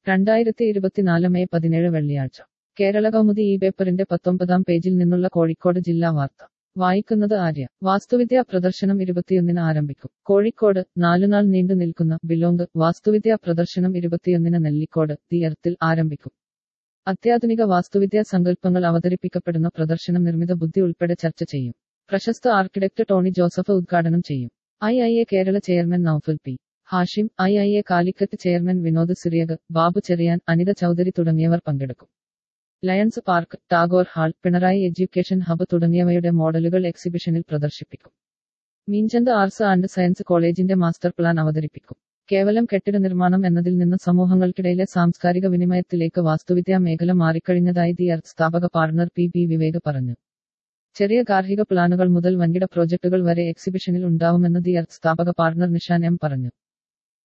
രണ്ടായിരത്തി ഇരുപത്തിനാല് മെയ് പതിനേഴ് വെള്ളിയാഴ്ച കേരള കൗമുദി ഈ പേപ്പറിന്റെ പത്തൊമ്പതാം പേജിൽ നിന്നുള്ള കോഴിക്കോട് ജില്ലാ വാർത്ത വായിക്കുന്നത് ആര്യ വാസ്തുവിദ്യാ പ്രദർശനം ഇരുപത്തിയൊന്നിന് ആരംഭിക്കും കോഴിക്കോട് നാലുനാൾ നീണ്ടു നിൽക്കുന്ന ബിലോങ്ക് വാസ്തുവിദ്യാ പ്രദർശനം ഇരുപത്തിയൊന്നിന് നെല്ലിക്കോട് ദി എർത്തിൽ ആരംഭിക്കും അത്യാധുനിക വാസ്തുവിദ്യാ സങ്കല്പങ്ങൾ അവതരിപ്പിക്കപ്പെടുന്ന പ്രദർശനം നിർമ്മിത ബുദ്ധി ഉൾപ്പെടെ ചർച്ച ചെയ്യും പ്രശസ്ത ആർക്കിടെക്ട് ടോണി ജോസഫ് ഉദ്ഘാടനം ചെയ്യും I I A Kerala chairman Noufal P Hashim I I A Calicut chairman Vinod Cyriac Babu Cheriyan Anitha Chaudhary തുടങ്ങിയവർ പങ്കെടുക്കും lions park Tagore hall Pinarayi education hub തുടങ്ങിയവയുടെ മോഡലുകൾ എക്സിബിഷനിൽ പ്രദർശിപ്പിക്കും മീൻചന്ത് ആർട്സ് ആൻഡ് സയൻസ് കോളേജിന്റെ മാസ്റ്റർ പ്ലാൻ അവതരിപ്പിക്കും കേവലം കെട്ടിട നിർമ്മാണം എന്നതിൽ നിന്ന് സമൂഹങ്ങൾക്കിടയിലെ സാംസ്കാരിക വിനിമയത്തിലേക്ക് വാസ്തുവിദ്യാ മേഖല മാറിക്കഴിഞ്ഞതായി ദി എർത്ത് സ്ഥാപക പാർട്ണർ പി ബി വിവേക് പറഞ്ഞു ചെറിയ ഗാർഹിക പ്ലാനുകൾ മുതൽ വൻകിട പ്രോജക്ടുകൾ വരെ എക്സിബിഷനിൽ ഉണ്ടാവുമെന്ന് ദി എർത്ത് സ്ഥാപക പാർട്ണർ നിഷാൻ എം പറഞ്ഞു